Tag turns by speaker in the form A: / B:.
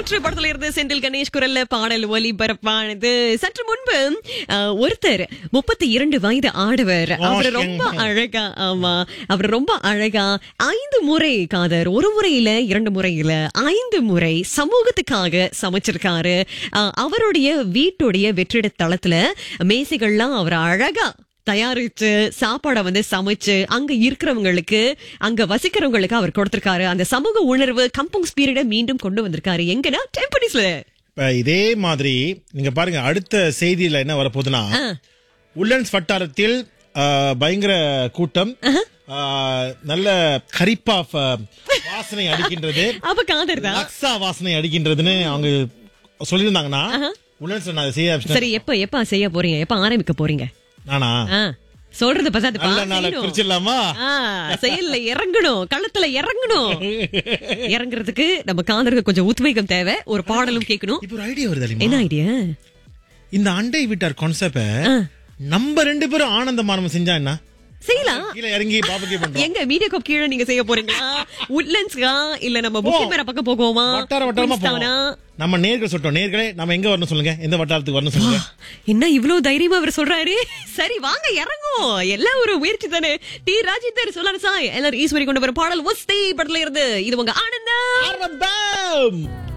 A: காற்று படத்துல இருந்து செந்தில் கணேஷ் குரல்ல பாடல் ஒலிபரப்பானது சற்று முன்பு அஹ், ஒருத்தர் முப்பத்தி இரண்டு வயது ஆடவர் அவர் ரொம்ப அழகா ஆமா அவர் ரொம்ப அழகா ஐந்து முறை காதர் ஒரு முறை இல்ல இரண்டு முறை இல்ல ஐந்து முறை சமூகத்துக்காக சமைச்சிருக்காரு அஹ், அவருடைய வீட்டுடைய வெற்றிட தளத்துல மேசைகள்லாம் அவர் அழகா தயாரிச்சு சாப்பாடை வந்து சமைச்சு அங்க இருக்கிறவங்களுக்கு அங்க வசிக்கிறவங்களுக்கு அவர் கொடுத்திருக்காரு அந்த சமூக உணர்வு கம்பங் ஸ்பீரிட மீண்டும் கொண்டு வந்திருக்காரு எங்கன்னா டெம்பனிஸ்ல
B: இப்ப இதே மாதிரி நீங்க பாருங்க அடுத்த செய்தியில என்ன வரப்போகுதுன்னா உல்லன்ஸ் வட்டாரத்தில் ஆ, பயங்கர கூட்டம் ஆ, நல்ல கரிப்பா ஃப- வாசனை அடிக்கின்றது
A: அப்ப காதர் தான்
B: லக்ஸா வாசனை அடிக்கின்றதுன்னு அவங்க சொல்லியிருந்தாங்கன்னா உல்லன்ஸ் நான் அதை செய்ய ஆரம்பிச்சிட்டேன்.
A: சரி எப்ப எப்ப செய்ய போறீங்க எப்ப ஆரம்பிக்க போறீங்க
B: நானா
A: ஆ, சொல்றது பார்த்தா அது
B: நல்ல
A: பா-
B: நாளை
A: செய்யணும்.
B: குறிச்சிடலாமா
A: ஆ, செயல்ல இறங்கணும் களத்துல இறங்கணும் இறங்குறதுக்கு நம்ம காதருக்கு கொஞ்சம் உத்வேகம் தேவை ஒரு பாடலும் கேட்கணும்
B: இப்ப ஒரு ஐடியா வருது
A: என்ன
B: தெரியுமா
A: ஐடியா
B: இந்த அண்டை வீட்டார் கான்செப்ட நம்ம ரெண்டு பேரும் ஆனந்தமானம் செஞ்சா என்ன
A: செய்யலாம்
B: கீழே இறங்கி பாபுக்கே பண்றோம்
A: எங்க மீடியா கோப் கீழே நீங்க செய்ய போறீங்களா உட்லண்ட்ஸ்கா இல்ல நம்ம புக்கிமேர பக்கம் போகுமா
B: வட்டார வட்டாரமா
A: குயின்ஸ்டவுனா?
B: போவோம் நம்ம நேர்கள் சொல்லிட்டோம் நேர்களே நம்ம எங்க வரணும் சொல்லுங்க எந்த வட்டாரத்துக்கு வரணும் சொல்லுங்க
A: என்ன இவ்வளவு தைரியமா அவர் சொல்றாரு சரி வாங்க இறங்கும் எல்லாம் ஒரு முயற்சி தானே டி ராஜேந்தர் சொல்லாரு சாய் எல்லாரும் ஈஸ்வரி கொண்டு வர பாடல் ஒஸ்தி படத்துல இருந்து இது உங்க ஆனந்தம்
B: ஆரம்பம்